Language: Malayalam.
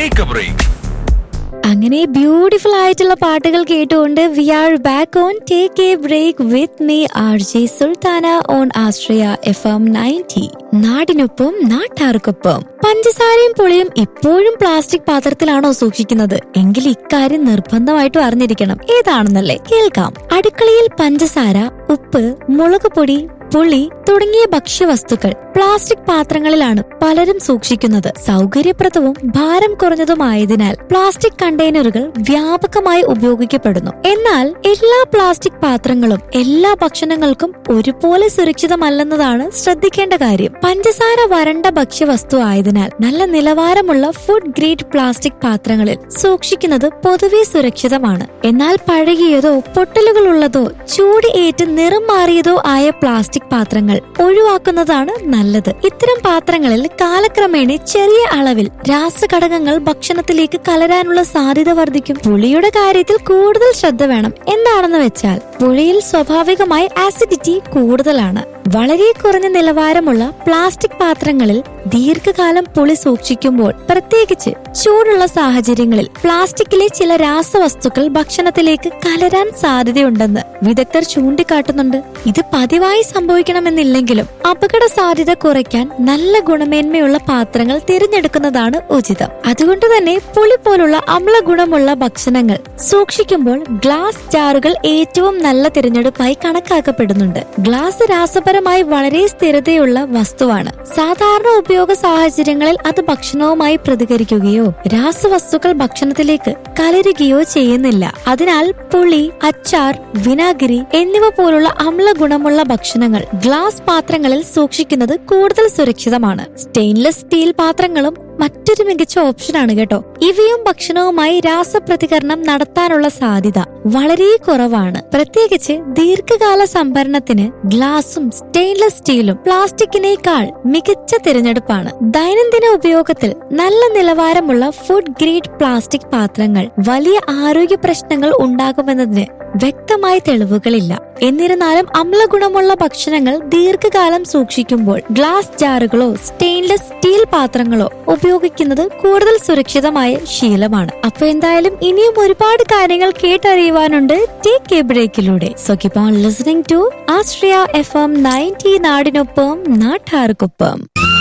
ടേക്ക് എ ബ്രേക്ക് അങ്ങനെ ബ്യൂട്ടിഫുൾ ആയിട്ടുള്ള പാട്ടുകൾ കേട്ടുകൊണ്ട് we are back on take a break with me R J Sultana on Ashraya F M ninety നാടിനൊപ്പം നാട്ടാർക്കൊപ്പം പഞ്ചസാരയും പുളിയും ഇപ്പോഴും പ്ലാസ്റ്റിക് പാത്രത്തിലാണോ സൂക്ഷിക്കുന്നത് എങ്കിൽ ഇക്കാര്യം നിർബന്ധമായിട്ടും അറിഞ്ഞിരിക്കണം ഏതാണെന്നല്ലേ കേൾക്കാം അടുക്കളയിൽ പഞ്ചസാര ഉപ്പ് മുളക് പൊടി പുളി തുടങ്ങിയ ഭക്ഷ്യവസ്തുക്കൾ പ്ലാസ്റ്റിക് പാത്രങ്ങളിലാണ് പലരും സൂക്ഷിക്കുന്നത് സൗകര്യപ്രദവും ഭാരം കുറഞ്ഞതുമായതിനാൽ പ്ലാസ്റ്റിക് കണ്ടെയ്നറുകൾ വ്യാപകമായി ഉപയോഗിക്കപ്പെടുന്നു എന്നാൽ എല്ലാ പ്ലാസ്റ്റിക് പാത്രങ്ങളും എല്ലാ ഭക്ഷണങ്ങൾക്കും ഒരുപോലെ സുരക്ഷിതമല്ലെന്നതാണ് ശ്രദ്ധിക്കേണ്ട കാര്യം പഞ്ചസാര വരണ്ട ഭക്ഷ്യവസ്തു ആയതിനാൽ നല്ല നിലവാരമുള്ള ഫുഡ് ഗ്രേഡ് പ്ലാസ്റ്റിക് പാത്രങ്ങളിൽ സൂക്ഷിക്കുന്നത് പൊതുവെ സുരക്ഷിതമാണ് എന്നാൽ പഴകിയതോ പൊട്ടലുകളുള്ളതോ ചൂട് ഏറ്റ് നിറം മാറിയതോ ആയ പ്ലാസ്റ്റിക് പാത്രങ്ങൾ ഒഴിവാക്കുന്നതാണ് നല്ലത് ഇത്തരം പാത്രങ്ങളിൽ കാലക്രമേണ ചെറിയ അളവിൽ രാസഘടകങ്ങൾ ഭക്ഷണത്തിലേക്ക് കലരാനുള്ള സാധ്യത വർദ്ധിക്കും പുളിയുടെ കാര്യത്തിൽ കൂടുതൽ ശ്രദ്ധ വേണം എന്താണെന്ന് വെച്ചാൽ പുളിയിൽ സ്വാഭാവികമായി ആസിഡിറ്റി കൂടുതലാണ് വളരെ കുറഞ്ഞ നിലവാരമുള്ള പ്ലാസ്റ്റിക് പാത്രങ്ങളിൽ ദീർഘകാലം പുളി സൂക്ഷിക്കുമ്പോൾ പ്രത്യേകിച്ച് ചൂടുള്ള സാഹചര്യങ്ങളിൽ പ്ലാസ്റ്റിക്കിലെ ചില രാസവസ്തുക്കൾ ഭക്ഷണത്തിലേക്ക് കലരാൻ സാധ്യതയുണ്ടെന്ന് വിദഗ്ധർ ചൂണ്ടിക്കാട്ടുന്നുണ്ട് ഇത് പതിവായി സംഭവിക്കണമെന്നില്ലെങ്കിലും അപകട സാധ്യത കുറയ്ക്കാൻ നല്ല ഗുണമേന്മയുള്ള പാത്രങ്ങൾ തിരഞ്ഞെടുക്കുന്നതാണ് ഉചിതം അതുകൊണ്ട് തന്നെ പുളി പോലുള്ള അമ്ല ഗുണമുള്ള ഭക്ഷണങ്ങൾ സൂക്ഷിക്കുമ്പോൾ ഗ്ലാസ് ജാറുകൾ ഏറ്റവും നല്ല തിരഞ്ഞെടുപ്പായി കണക്കാക്കപ്പെടുന്നുണ്ട് ഗ്ലാസ് രാസപരമായി വളരെ സ്ഥിരതയുള്ള വസ്തുവാണ് സാധാരണ ഉപയോഗ സാഹചര്യങ്ങളിൽ അത് ഭക്ഷണവുമായി പ്രതികരിക്കുകയോ രാസവസ്തുക്കൾ ഭക്ഷണത്തിലേക്ക് കലരുകയോ ചെയ്യുന്നില്ല അതിനാൽ പുളി അച്ചാർ വിനാഗിരി എന്നിവ പോലുള്ള അമ്ല ഗുണമുള്ള ഭക്ഷണങ്ങൾ ഗ്ലാസ് പാത്രങ്ങളിൽ സൂക്ഷിക്കുന്നത് കൂടുതൽ സുരക്ഷിതമാണ് സ്റ്റെയിൻലെസ് സ്റ്റീൽ പാത്രങ്ങളും മറ്റൊരു മികച്ച ഓപ്ഷനാണ് കേട്ടോ ഇവയും ഭക്ഷണവുമായി രാസപ്രതികരണം നടത്താനുള്ള സാധ്യത വളരെ കുറവാണ് പ്രത്യേകിച്ച് ദീർഘകാല സംഭരണത്തിന് ഗ്ലാസും സ്റ്റെയിൻലെസ് സ്റ്റീലും പ്ലാസ്റ്റിക്കിനേക്കാൾ മികച്ച തിരഞ്ഞെടുപ്പാണ് ദൈനംദിന ഉപയോഗത്തിൽ നല്ല നിലവാരമുള്ള ഫുഡ് ഗ്രേഡ് പ്ലാസ്റ്റിക് പാത്രങ്ങൾ വലിയ ആരോഗ്യ പ്രശ്നങ്ങൾ ഉണ്ടാകുമെന്നതിന് വ്യക്തമായ തെളിവുകളില്ല എന്നിരുന്നാലും അമ്ലഗുണമുള്ള ഭക്ഷണങ്ങൾ ദീർഘകാലം സൂക്ഷിക്കുമ്പോൾ ഗ്ലാസ് ജാറുകളോ സ്റ്റെയിൻലെസ് സ്റ്റീൽ പാത്രങ്ങളോ ഉപയോഗിക്കുന്നത് കൂടുതൽ സുരക്ഷിതമായ ശീലമാണ് അപ്പൊ എന്തായാലും ഇനിയും ഒരുപാട് കാര്യങ്ങൾ കേട്ടറിയുവാനുണ്ട് ടേക്ക് എ ബ്രേക്കിലൂടെ so keep on listening to ആസ്ട്രിയ എഫ് എം നയൻറ്റി നാടിനൊപ്പം നാട്ടാർക്കൊപ്പം